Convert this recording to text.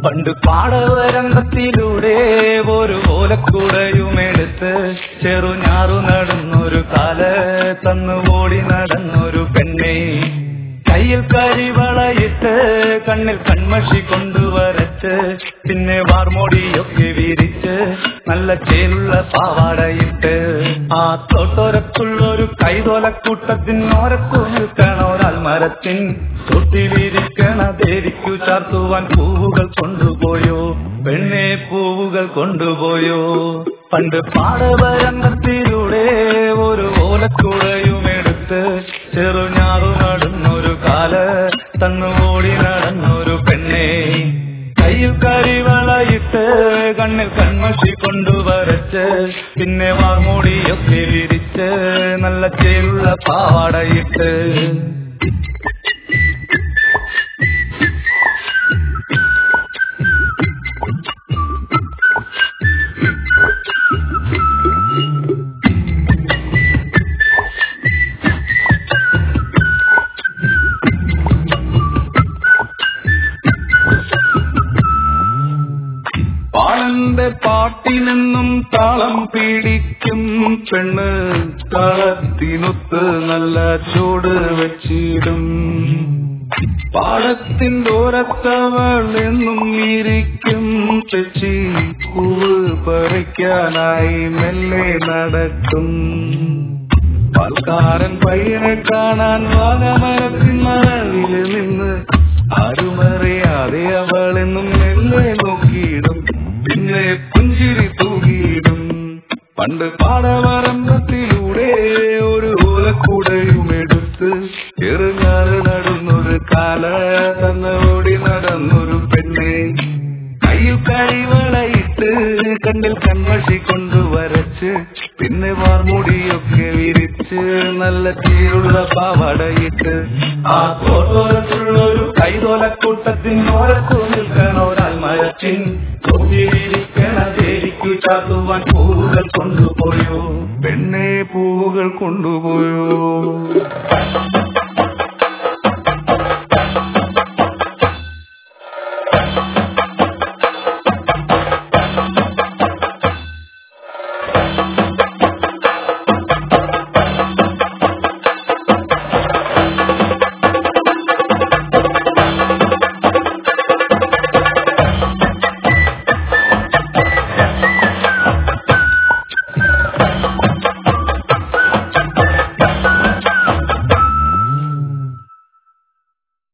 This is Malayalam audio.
പണ്ട് പാടവരംഗത്തിലൂടെ ഒരു ഓലക്കുടയുമെടുത്ത് ചെറുഞാറു നടന്നൊരു കാല തന്നു ഓടി നടന്നൊരു പെണ്ണെ കയ്യിൽ കരിവളയിട്ട് കണ്ണിൽ കൺമഷി കൊണ്ടുവരച്ച് പിന്നെ വാർമോടിയൊക്കെ വിരിച്ച് നല്ല ചേലുള്ള പാവാടയിട്ട് ആ തോട്ടോരത്തുള്ളൊരു കൈതോലക്കൂട്ടത്തിനോരത്തു നിൽക്കണ ഒരാൾ മരത്തിൻ തൊട്ടിലിരിക്കണ ദേവിക്കു ചാർത്തുവാൻ പൂവുകൾ കൊണ്ടുപോയോ പെണ്ണെ പൂവുകൾ കൊണ്ടുപോയോ പണ്ട് പാടവരംഗത്തിലൂടെ ഒരു ഓലക്കുടയുമെടുത്ത് ചെറുഞാറു നടന്നൊരു കാല തന്നു ഓടി നടന്നൊരു പെണ്ണെ കയ്യിൽ കരിവളയിട്ട് കണ്ണിൽ കൺമഷി കൊണ്ടുവരച്ച് പിന്നെ വാർമൂടിയൊക്കെ വിരിച്ച് നല്ല ചേലുള്ള പാവാടയിട്ട് പാളന്റെ പാട്ടിനെന്നും താളം പിടിക്കും പെണ്ണ് താളത്തിനൊത്ത് നല്ല ചൂട് വെച്ചിടും പാടത്തിന്റെ ഓരത്തവൾ എന്നും ഇരിക്കും തെച്ചി പൂവ് പറിക്കാനായി മെല്ലെ നടക്കും പാൽക്കാരൻ പയ്യനെ കാണാൻ വാഗമരത്തിൻ മറവില് നിന്ന് ആരുമറിയാതെ അവളെന്നും മെല്ലെ നോക്കിയിടും പിന്നെ പുഞ്ചിരി തൂകിയിടും പണ്ട് പാടവരമ്പത്തിലൂടെ ഒരു ഓലക്കൂടയുമെടുത്ത് ചെറുങ്ങാറ് നടന്നൊരു കാല തന്ന ഓടി നടന്നൊരു പെണ്ണെ കയ്യിൽ കരിവളയിട്ട് കണ്ണിൽ കൺമഷി കൊണ്ടുവരച്ച് പിന്നെ വാർമുടിയൊക്കെ വിരിച്ച് നല്ല തീരുള്ള പാവടയിട്ട് ആ തോട്ടോരത്തുള്ളൊരു കൈതോലക്കൂട്ടത്തിനോരത്തു നിൽക്കണ ഒരാൾ മരച്ചിൻ കൊത്തിയിരിക്കണ ദേരിക്കു ചാത്തുവാൻ പൂവുകൾ കൊണ്ടുപോയോ പെണ്ണെ പൂവുകൾ കൊണ്ടുപോയോ